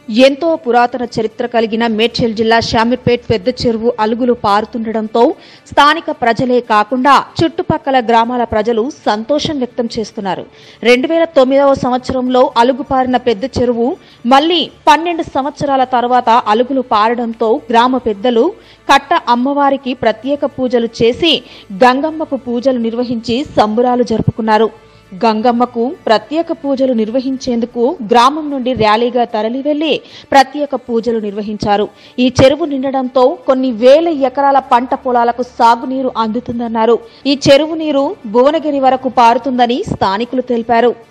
ఎంతో పురాతన చరిత్ర కలిగిన మేడ్చల్ జిల్లా షామీర్పేట్ పెద్ద చెరువు అలుగులు పారుతుండటంతో స్థానిక ప్రజలే కాకుండా చుట్టుపక్కల గ్రామాల ప్రజలు సంతోషం వ్యక్తం చేస్తున్నారు రెండు వేల తొమ్మిదవ సంవత్సరంలో అలుగు పారిన పెద్ద చెరువు మళ్లీ పన్నెండు సంవత్సరాల తర్వాత అలుగులు పారడంతో గ్రామ పెద్దలు కట్ట అమ్మవారికి ప్రత్యేక పూజలు చేసి గంగమ్మకు పూజలు నిర్వహించి సంబురాలు జరుపుకున్నారు గంగమ్మకు ప్రత్యేక పూజలు నిర్వహించేందుకు గ్రామం నుండి ర్యాలీగా తరలి వెళ్లి ప్రత్యేక పూజలు నిర్వహించారు ఈ చెరువు నిండడంతో కొన్ని వేల ఎకరాల పంట పొలాలకు సాగునీరు అందుతుందన్నారు ఈ చెరువు నీరు భువనగిరి వరకు పారుతుందని స్థానికులు తెలిపారు